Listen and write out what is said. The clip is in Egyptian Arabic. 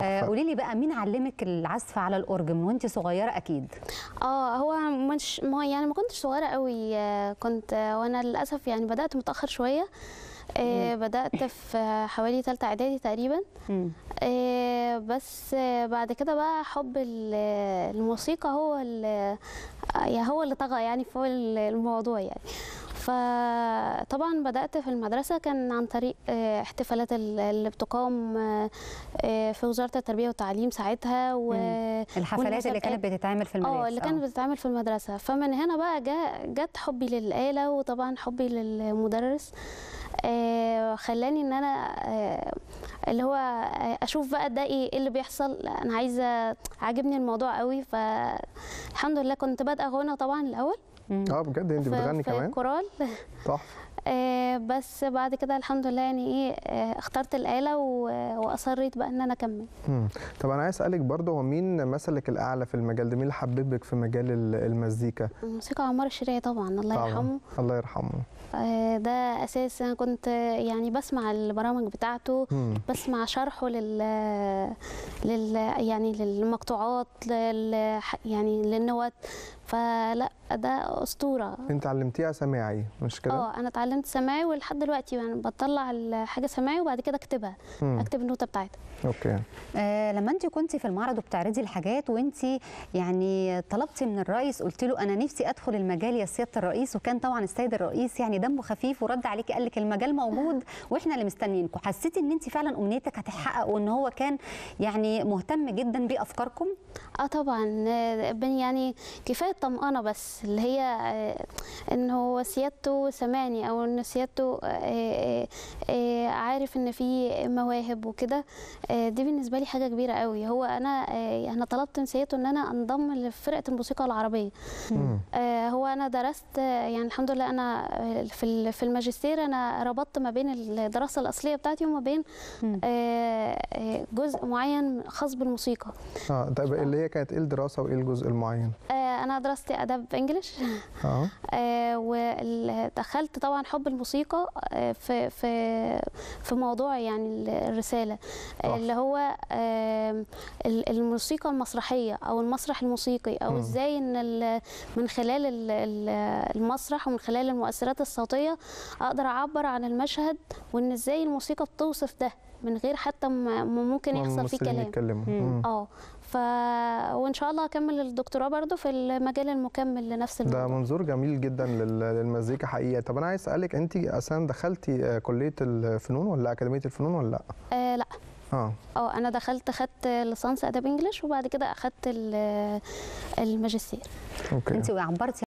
آه قولي لي بقى مين علمك العزف على الاورج من وانت صغيره اكيد اه هو مش ما يعني ما كنتش صغيره قوي آه، كنت آه، وانا للاسف يعني بدات متاخر شويه آه، بدات في حوالي ثالثه اعدادي تقريبا مم. آه، بس آه، بعد كده بقى حب ال- الموسيقى هو ال- آه، هو اللي طغى يعني فوق ال- الموضوع يعني فطبعا بدأت في المدرسة كان عن طريق آه، احتفالات ال- اللي بتقام آه، آه، في وزارة التربية والتعليم ساعتها و الحفلات اللي كانت والمسابقات. بتتعمل في المدارس اه اللي كانت بتتعمل في المدرسة فمن هنا بقى جا جت حبي للآلة وطبعا حبي للمدرس آه خلاني ان انا آه اللي هو آه، اشوف بقى ده ايه إيه اللي بيحصل انا عايزه عاجبني الموضوع قوي فالحمد لله كنت بادئه غنى طبعا الاول مم. اه بجد انت في- بتغني في كمان كورال تحفه آه بس بعد كده الحمد لله يعني ايه آه اخترت الآلة و- واصريت بقى ان انا اكمل مم. طب انا عايز اسالك برضه هو مين مثلك الاعلى في المجال ده مين اللي حببك في مجال ال- المزيكا الموسيقى عمار الشريعي طبعا الله طبعاً. يرحمه الله يرحمه آه، ده اساس انا كنت آه، يعني بسمع البرامج بتاعته مم. بسمع شرحه لل لل يعني للمقطوعات لل يعني للنوات فلا ده اسطوره انت علمتيها سماعي مش كده اه انا اتعلمت سماعي ولحد دلوقتي يعني بطلع الحاجه سماعي وبعد كده اكتبها مم. اكتب النوته بتاعتها اوكي آه لما انت كنت في المعرض وبتعرضي الحاجات وانت يعني طلبتي من الرئيس قلت له انا نفسي ادخل المجال يا سياده الرئيس وكان طبعا السيد الرئيس يعني دمه خفيف ورد عليكي قال لك المجال موجود واحنا اللي مستنيينكم حسيتي ان انت فعلا امنيتك هتحقق وان هو كان يعني مهتم جدا بافكاركم اه طبعا آه، بن- يعني كفايه طمأنه بس اللي هي آه، ان هو سيادته سمعني او ان سيادته آه، آه، آه، عارف ان في مواهب وكده آه، دي بالنسبه لي حاجه كبيره قوي هو انا آه، انا طلبت من سيادته ان انا انضم لفرقه الموسيقى العربيه مم. آه، هو انا درست آه، يعني الحمد لله انا آه، في ال- في الماجستير انا ربطت ما بين الدراسه الاصليه بتاعتي وما بين مم. آه، آه، جزء معين خاص بالموسيقى اه طيب اللي هي كانت ايه الدراسه وايه الجزء المعين آه، انا درست اداب انجلش اه آه، ودخلت طبعا حب الموسيقى آه، في في في موضوع يعني ال- الرساله آه، تحفة. اللي هو آه، ال- الموسيقى المسرحيه او المسرح الموسيقي او مم. ازاي ان ال- من خلال ال- ال- المسرح ومن خلال المؤثرات الصوتيه اقدر اعبر عن المشهد وان ازاي الموسيقى بتوصف ده من غير حتى ما ما ممكن يحصل فيه الممثلين كلام يتكلموا مم. مم. اه ف وان شاء الله اكمل الدكتوراه برضو في المجال المكمل لنفس ده الموضوع منظور جميل جدا لل- للمزيكا حقيقه طب انا عايز اسالك انت اصلا دخلتي آه، كليه الفنون ولا اكاديميه الفنون ولا لا آه لا اه اه انا دخلت خدت ليسانس اداب انجلش وبعد كده اخدت ال- الماجستير اوكي انت عبرتي